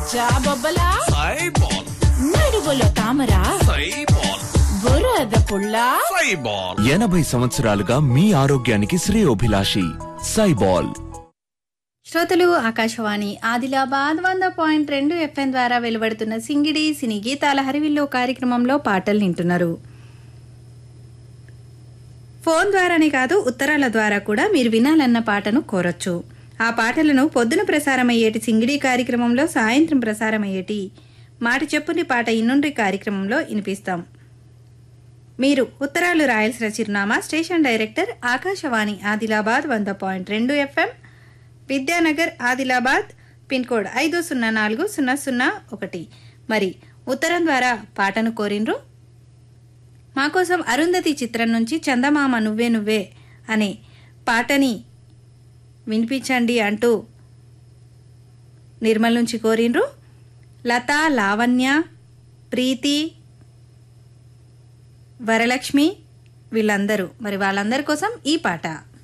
జాబొబ్బలా సైబాల్ నడుగులో తామర సైబాల్ బురద పుల్ల సైబాల్ ఎనభై సంవత్సరాలుగా మీ ఆరోగ్యానికి శ్రేయోభిలాషి సైబాల్ శ్రోతలు ఆకాశవాణి ఆదిలాబాద్ వంద పాయింట్ రెండు ఎఫ్ఎం ద్వారా వెలువడుతున్న సింగిడి సినీ గీతాల హరివిల్లో కార్యక్రమంలో పాటలు వింటున్నారు ఫోన్ ద్వారానే కాదు ఉత్తరాల ద్వారా కూడా మీరు వినాలన్న పాటను కోరొచ్చు ఆ పాటలను పొద్దున ప్రసారమయ్యేటి సింగిడి కార్యక్రమంలో సాయంత్రం ప్రసారమయ్యేటి మాట చెప్పుని పాట ఇన్నుండ్రి కార్యక్రమంలో వినిపిస్తాం మీరు ఉత్తరాలు రాయాల్సిన చిరునామా స్టేషన్ డైరెక్టర్ ఆకాశవాణి ఆదిలాబాద్ వంద పాయింట్ రెండు FM Vidyanagar Adilabad pin code ఐదు సున్నా నాలుగు సున్నా సున్నా ఒకటి మరి ఉత్తరం ద్వారా పాటను కోరిండ్రు మా కోసం అరుంధతి చిత్రం నుంచి చందమామ నువ్వే నువ్వే అనే పాటని వినిపించండి అంటూ నిర్మల్ నుంచి కోరిండ్రు లత లావణ్య ప్రీతి వరలక్ష్మి వీళ్ళందరూ మరి వాళ్ళందరి కోసం ఈ పాట